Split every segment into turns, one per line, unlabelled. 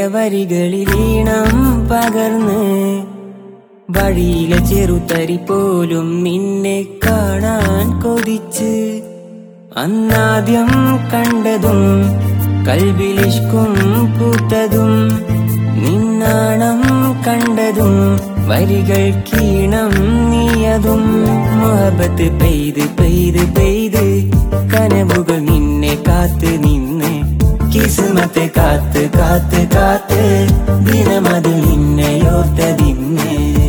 വരികളിൽ ഈണം പകർന്ന് വഴിയിലെ ചെറുതരി പോലും നിന്നെ കാണാൻ കൊതിച്ച് അന്നാദ്യം കണ്ടതും കൽവിലിഷ്കും പൂത്തതും നിന്നാണം കണ്ടതും വരികൾ കീണം നീയതും മുഹബത്ത് പെയ്ത് പെയ്ത് പെയ്ത് കനവുകൾ നിന്നെ കാത്ത് നിന്ന് കിസ്മത്തെ കാത്ത് കാത്ത് കാത്ത് ദിനമത് നിന്നെയോർത്തതിന്ന്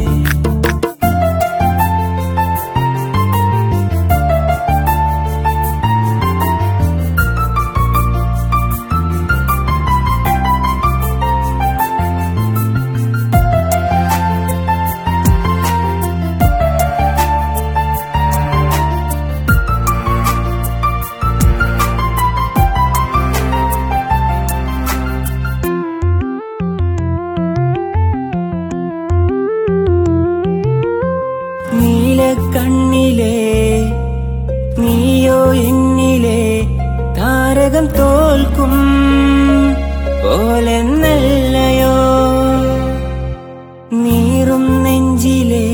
നീലക്കണ്ണിലെ നീയോ എന്നിലെ താരകം തോൽക്കും പോലെ നല്ലയോ നീറും നെഞ്ചിലെ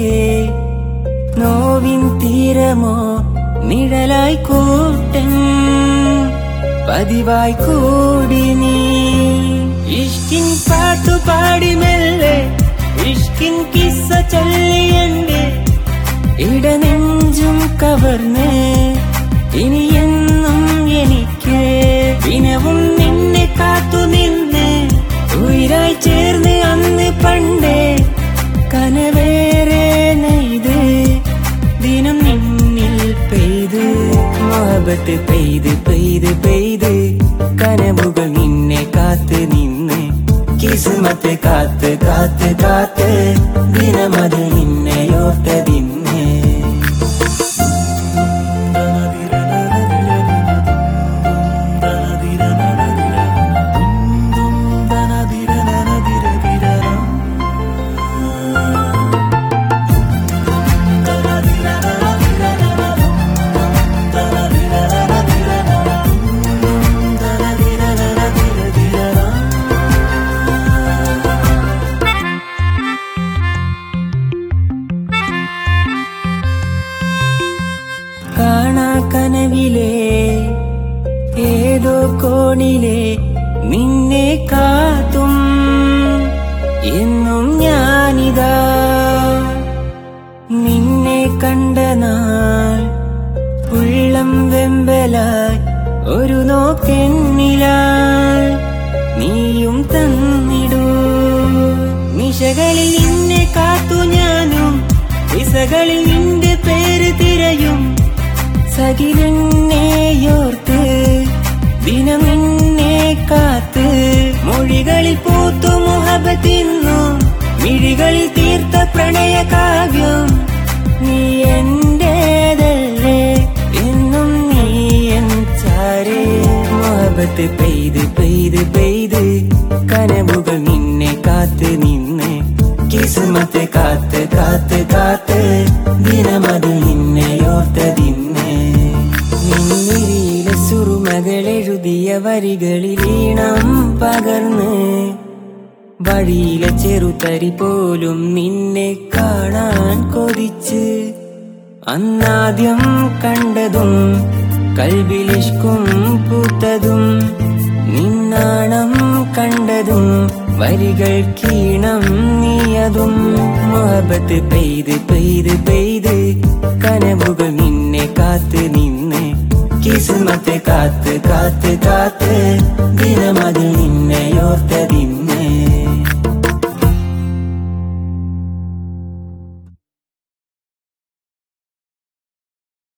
നോവിൻ തീരമോ നിഴലായി കൂട്ടൻ പതിവായി കൂടി നീ ഇഷ്കിൻ പാട്ടു പാടി മെല്ലെ ഇഷ്കിൻ കിസ്സ ചൊല്ലിയെന്റെ ഇടനെഞ്ചും കവർന്ന് ഇനി എന്നും എനിക്ക് ദിനവും നിന്നെ കാത്തു നിന്ന് ഉയരായി ചേർന്ന് അന്ന് പണ്ടേ കനവേറെ നെയ്ത് ദിനം നിന്നിൽ പെയ്ത് മോഹബത്ത് പെയ്ത് പെയ്ത് പെയ്ത് കനവുകൾ നിന്നെ കാത്ത് നിന്ന് കിസ്മത്ത് കാത്ത് കാത്ത് കാത്ത് ദിനമത് നിന്നെയോർത്തതിന്ന് കാണാ കനവിലെ ഏതോ കോണിലെ നിന്നെ കാത്തും എന്നും ഞാനിതാ നിന്നെ കണ്ട നാൾ ഉള്ളം വെമ്പലായി ഒരു നോക്കെന്നിലായി നീയും തന്നിടൂ നിശകളിൽ നിന്നെ കാത്തു ഞാനും ദിശകളിൽ നിന്റെ പേര് തിരയും സകിലെന്നെയോർത്ത് ദിനം നിന്നെ കാത്ത് മൊഴികളിൽ പൂത്തു മുഹബത്തിന്നു മിഴികളിൽ തീർത്ത പ്രണയ കാവ്യം നീ എന്റേതല്ലേ എന്നും നീ എൻ ചാരേ മുഹബത്ത് പെയ്ത് പെയ്ത് പെയ്ത് കനവുകൾ നിന്നെ കാത്ത് നിന്ന് കിസ്മത്ത് കാത്ത് കാത്ത് കാത്ത് ദിനമത് നിന്നെയോർത്തതിന്ന് നിന്നിരിയിലെ സുറുമകളെഴുതിയ വരികളിൽ ഈണം പകർന്ന് വഴിയിലെ ചെറുതരി പോലും നിന്നെ കാണാൻ കൊതിച്ച് അന്നാദ്യം കണ്ടതും കൽവിലിഷ്കും പൂത്തതും നിന്നാണം കണ്ടതും വരികൾ കീണം നീയതും മുഹബത്ത് പെയ്ത് പെയ്ത് പെയ്ത് കനവുകൾ നിന്നെ കാത്ത് നിന്ന് കിസ്മത്ത് കാത്ത് കാത്ത് കാത്ത് ദിനമതിൽ നിന്നെയോർത്തതിന്ന്